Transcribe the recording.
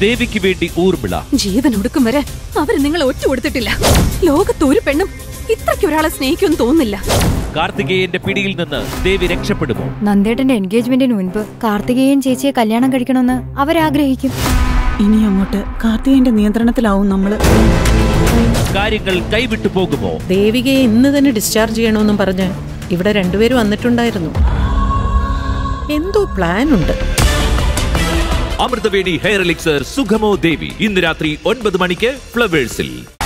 ദേവിക്ക് വേണ്ടി ഊർമിള ജീവൻ ഒടുക്കും വരെ അവര് നിങ്ങളെ ഒറ്റ കൊടുത്തിട്ടില്ല ലോകത്ത് ഒരു പെണ്ണും ഇത്രയ്ക്ക് ഒരാളെ സ്നേഹിക്കുമെന്ന് തോന്നുന്നില്ല കാർത്തികേയന്റെ പിടിയിൽ നിന്ന് ദേവി രക്ഷപ്പെടുമോ നന്ദേട്ടന്റെ എൻഗേജ്മെന്റിന് മുൻപ് കാർത്തികേയൻ ചേച്ചിയെ കല്യാണം കഴിക്കണമെന്ന് അവരാഗ്രഹിക്കും ഇനി അങ്ങോട്ട് കാർത്തികേയന്റെ നിയന്ത്രണത്തിലാവും നമ്മള് കാര്യങ്ങൾ കൈവിട്ടു പോകുമോ ദേവികയെ ഇന്ന് തന്നെ ഡിസ്ചാർജ് ചെയ്യണമെന്നും പറഞ്ഞ് ഇവിടെ രണ്ടുപേരും വന്നിട്ടുണ്ടായിരുന്നു എന്തോ പ്ലാൻ ഉണ്ട് അമൃതവേണി ഹെയർ എലിക്സർ സുഖമോ ദേവി ഇന്ന് രാത്രി ഒൻപത് മണിക്ക് ഫ്ലവേഴ്സിൽ